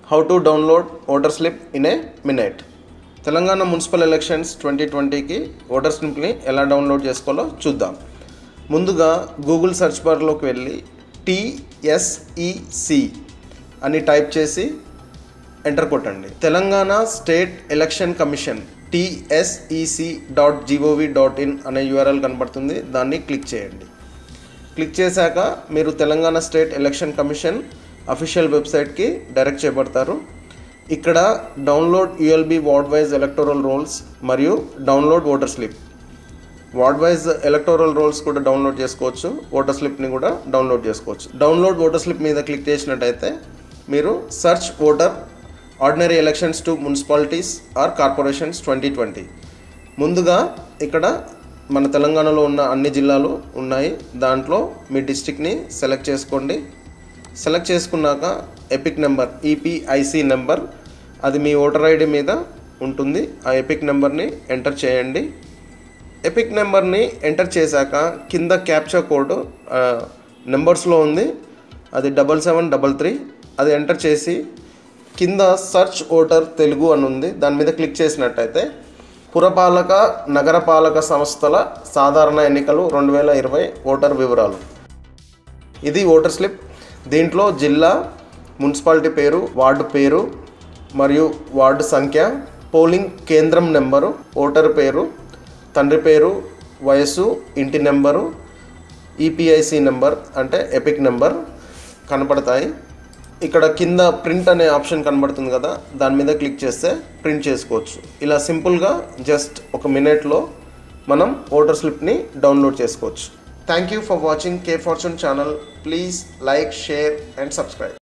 how to download voter slip in a minute Telangana municipal elections twenty ట్వంటీకి voter స్లిప్ని ఎలా download చేసుకోవాలో చూద్దాం ముందుగా గూగుల్ సెర్చ్ బార్లోకి వెళ్ళి టిఎస్ఈసి అని టైప్ చేసి ఎంటర్ కొట్టండి Telangana state election commission TSEC dot gov dot in అనే యూఆర్ఎల్ కనబడుతుంది దాన్ని క్లిక్ చేయండి క్లిక్ చేశాక మీరు Telangana state election commission official వెబ్సైట్కి డైరెక్ట్ చేయబడతారు ఇక్కడ download ULB ward wise electoral rolls మరియు download voter slip ward wise electoral rolls కూడా డౌన్లోడ్ చేసుకోవచ్చు ఓటర్ స్లిప్ని కూడా డౌన్లోడ్ చేసుకోవచ్చు డౌన్లోడ్ ఓటర్ స్లిప్ మీద క్లిక్ చేసినట్టయితే మీరు search voter ordinary elections to municipalities or corporations twenty twenty ముందుగా ఇక్కడ మన తెలంగాణలో ఉన్న అన్ని జిల్లాలు ఉన్నాయి దాంట్లో మీ డిస్టిక్ని సెలెక్ట్ చేసుకోండి సెలెక్ట్ చేసుకున్నాక ఎపిక్ నెంబర్ ఈపీఐసి నెంబర్ అది మీ ఓటర్ ఐడి మీద ఉంటుంది ఆ ఎపిక్ నెంబర్ని ఎంటర్ చేయండి ఎపిక్ నెంబర్ని ఎంటర్ చేశాక కింద క్యాప్చా కోడ్ నెంబర్స్లో ఉంది అది డబల్ సెవెన్ డబల్ త్రీ అది ఎంటర్ చేసి కింద సర్చ్ ఓటర్ తెలుగు అని ఉంది దాని మీద క్లిక్ చేసినట్టయితే పురపాలక నగరపాలక సంస్థల సాధారణ ఎన్నికలు రెండు వేల ఇరవై ఓటర్ వివరాలు ఇది ఓటర్ స్లిప్ దీంట్లో జిల్లా మున్సిపాలిటీ పేరు వార్డు పేరు మరియు వార్డు సంఖ్య పోలింగ్ కేంద్రం నెంబరు ఓటర్ పేరు తండ్రి పేరు వయసు ఇంటి నెంబరు ఈపీఐసి నెంబర్ అంటే ఎపిక్ నెంబర్ కనపడతాయి ఇక్కడ కింద ప్రింట్ అనే ఆప్షన్ కనబడుతుంది కదా దాని మీద క్లిక్ చేస్తే ప్రింట్ చేసుకోవచ్చు ఇలా సింపుల్గా జస్ట్ ఒక మినిట్లో మనం ఓటర్ స్లిప్ని డౌన్లోడ్ చేసుకోవచ్చు thank you for watching K Fortune channel please like share and subscribe